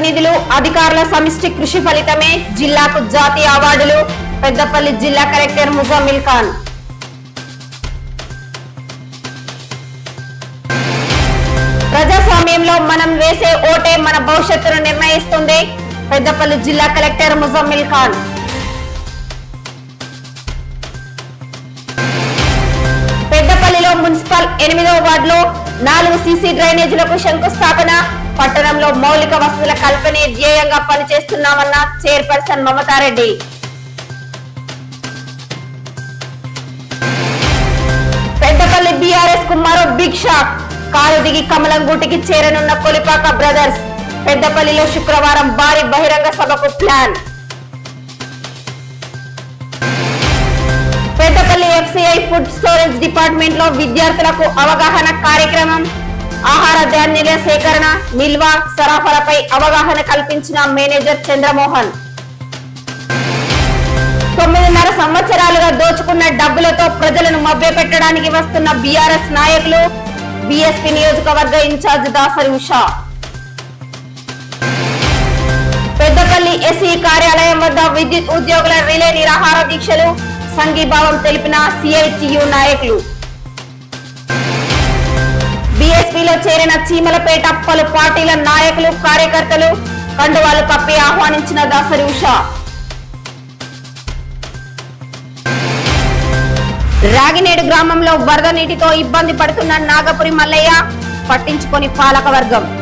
ప్రజాప్రతినిధులు అధికారుల సమిష్టి కృషి ఫలితమే జిల్లాకు జాతీయ అవార్డులు పెద్దపల్లి జిల్లా కలెక్టర్ ముజామిల్ ఖాన్ ప్రజాస్వామ్యంలో మనం వేసే ఓటే మన భవిష్యత్తును నిర్ణయిస్తుంది పెద్దపల్లి జిల్లా కలెక్టర్ ముజమ్మిల్ ఖాన్ పెద్దపల్లిలో మున్సిపల్ ఎనిమిదవ వార్డులో నాలుగు సీసీ డ్రైనేజీలకు శంకుస్థాపన పట్టణంలో మౌలిక వసతుల కల్పనే ధ్యేయంగా పనిచేస్తున్నామన్న చైర్పర్సన్ మమతారెడ్డి పెద్దపల్లి బీఆర్ఎస్ కు మరో బిగ్ షాక్ కారు దిగి కమలం గూటికి చేరనున్న కొలిపాక బ్రదర్స్ పెద్దపల్లిలో శుక్రవారం భారీ బహిరంగ సభకు plan Peddapalli FCI food storage department లో విద్యార్థులకు అవగాహన కార్యక్రమం ఆహార ధాన్యాల సేకరణ నిల్వ సరఫరాపై అవగాహన కల్పించిన మేనేజర్ చంద్రమోహన్ తొమ్మిదిన్నర సంవత్సరాలుగా దోచుకున్న డబ్బులతో ప్రజలను మభ్యపెట్టడానికి వస్తున్న బీఆర్ఎస్ నాయకులు బీఎస్పీ నియోజకవర్గ ఇన్ఛార్జ్ దాసరి ఉషా పెద్దపల్లి ఎస్ఈ కార్యాలయం వద్ద విద్యుత్ ఉద్యోగుల రిలే నిరాహార దీక్షలు సంఘీభావం తెలిపిన సిఐటియు నాయకులు బీఎస్పీలో చేరిన చీమలపేట పలు పార్టీల నాయకులు కార్యకర్తలు కండువాలు కప్పి ఆహ్వానించిన దాసరి ఉషా రాగినేడు గ్రామంలో వరద నీటితో ఇబ్బంది పడుతున్న నాగపురి మల్లయ్య పట్టించుకొని పాలకవర్గం